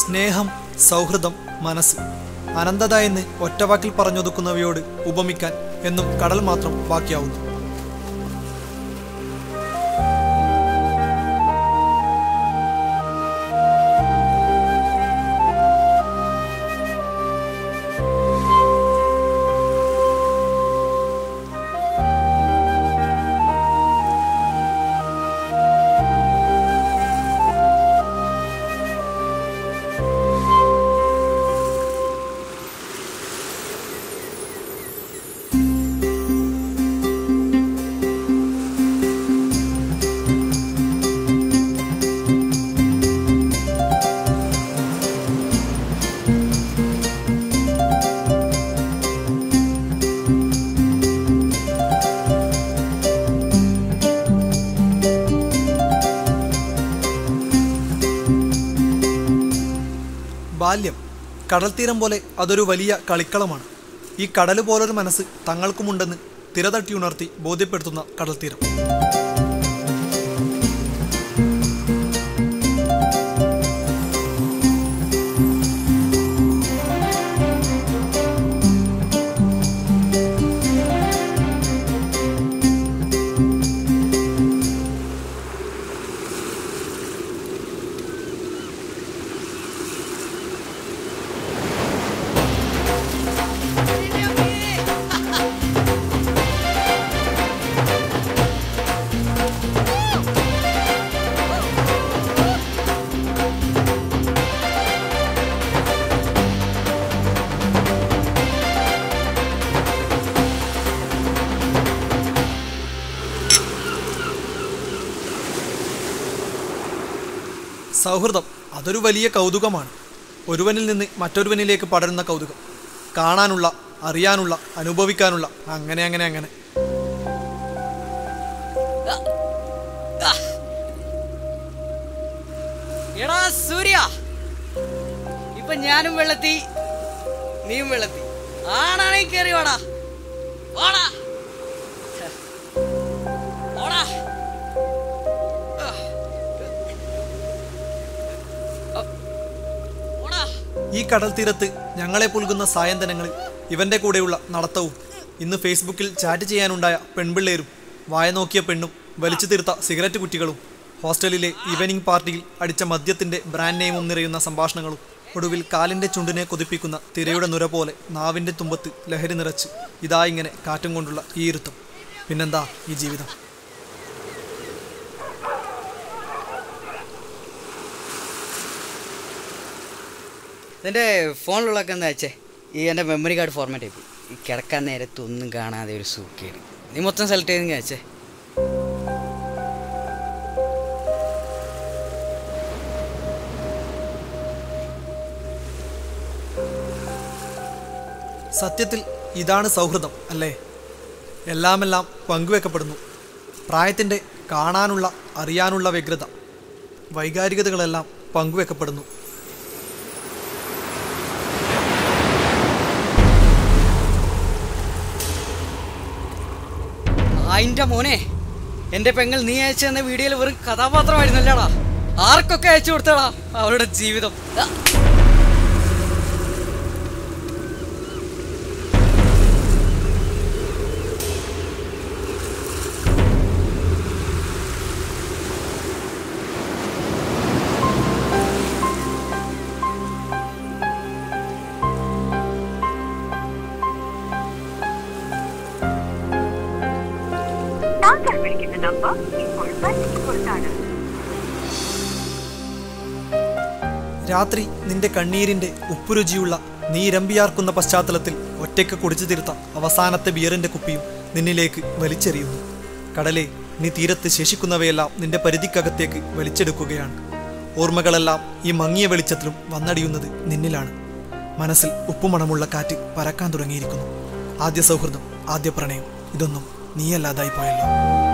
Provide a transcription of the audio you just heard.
സ്നേഹം സൗഹൃദം മനസ്സ് അനന്തത എന്ന് ഒറ്റവാക്കിൽ പറഞ്ഞൊതുക്കുന്നവയോട് ഉപമിക്കാൻ എന്നും കടൽ മാത്രം ബാക്കിയാവുന്നു ബാല്യം കടൽത്തീരം പോലെ അതൊരു വലിയ കളിക്കളമാണ് ഈ കടൽ പോലൊരു മനസ്സ് തങ്ങൾക്കുമുണ്ടെന്ന് തിരതട്ടി ഉണർത്തി ബോധ്യപ്പെടുത്തുന്ന കടൽത്തീരം സൗഹൃദം അതൊരു വലിയ കൗതുകമാണ് ഒരുവനിൽ നിന്ന് മറ്റൊരുവനിലേക്ക് പടരുന്ന കൗതുകം കാണാനുള്ള അറിയാനുള്ള അനുഭവിക്കാനുള്ള അങ്ങനെ അങ്ങനെ അങ്ങനെ എടാ സൂര്യ ഇപ്പൊ ഞാനും വെള്ളത്തി നീയും വെള്ളത്തി ആണാണെങ്കിൽ കയറി വാടാ വാടാ വാടാ വാടാ ഈ കടൽ തീരത്ത് ഞങ്ങളെ പുൽകുന്ന സായന്തനങ്ങളിൽ ഇവന്റെ കൂടെയുള്ള നടത്തവും ഇന്ന് ഫേസ്ബുക്കിൽ ചാറ്റ് ചെയ്യാനുണ്ടായ പെൺപിള്ളേരും വായ നോക്കിയ പെണ്ണും വലിച്ചു തീർത്ത സിഗരറ്റ് കുറ്റികളും ഹോസ്റ്റലിലെ ഈവനിംഗ് പാർട്ടിയിൽ അടിച്ച മദ്യത്തിന്റെ ബ്രാൻഡ് നെയിമും നിറയുന്ന സംഭാഷണങ്ങളും ഒടുവിൽ കാലിന്റെ ചുണ്ടിനെ കൊതിപ്പിക്കുന്ന തിരയുടെ നുര പോലെ നാവിന്റെ തുമ്പത്ത് ലഹരി നിറച്ച് ഇതാ ഇങ്ങനെ കാറ്റും കൊണ്ടുള്ള ഈ ഇരുത്തം പിന്നെന്താ ഈ ജീവിതം എൻ്റെ ഫോണിലുള്ളതൊക്കെ എന്താ വെച്ചേ ഈ എൻ്റെ മെമ്മറി കാർഡ് ഫോർമാറ്റ് ആയിപ്പോയി ഈ കിടക്കാൻ നേരത്ത് ഒന്നും കാണാതെ ഒരു സൂക്കേട് നീ മൊത്തം സെലക്ട് ചെയ്തെങ്കിൽ വെച്ചേ സത്യത്തിൽ ഇതാണ് സൗഹൃദം അല്ലേ എല്ലാമെല്ലാം പങ്കുവെക്കപ്പെടുന്നു പ്രായത്തിൻ്റെ കാണാനുള്ള അറിയാനുള്ള വ്യഗ്രത വൈകാരികതകളെല്ലാം പങ്കുവെക്കപ്പെടുന്നു അതിൻ്റെ മോനെ എൻ്റെ പെങ്ങൾ നീ അയച്ചു തന്ന വീഡിയോയിൽ വെറും കഥാപാത്രമായിരുന്നല്ലേടാ ആർക്കൊക്കെ അയച്ചു കൊടുത്തടാ അവരുടെ ജീവിതം ആ. താങ്കൾ വിളിക്കുന്ന നമ്പർ ഇപ്പോൾ പറ്റിക്കൊടുത്താണ് രാത്രി നിന്റെ കണ്ണീരിന്റെ ഉപ്പുരുചിയുള്ള നീ രമ്പിയാർക്കുന്ന പശ്ചാത്തലത്തിൽ ഒറ്റയ്ക്ക് കുടിച്ചു തീർത്ത അവസാനത്തെ ബിയറിന്റെ കുപ്പിയും നിന്നിലേക്ക് വലിച്ചെറിയുന്നു കടലെ നീ തീരത്ത് ശേഷിക്കുന്നവയെല്ലാം നിന്റെ പരിധിക്കകത്തേക്ക് വലിച്ചെടുക്കുകയാണ് ഓർമ്മകളെല്ലാം ഈ മങ്ങിയ വെളിച്ചത്തിലും വന്നടിയുന്നത് നിന്നിലാണ് മനസ്സിൽ ഉപ്പുമണമുള്ള കാറ്റ് പരക്കാൻ തുടങ്ങിയിരിക്കുന്നു ആദ്യ സൗഹൃദം ആദ്യ പ്രണയം ഇതൊന്നും നീയല്ലാതായി പോയല്ലോ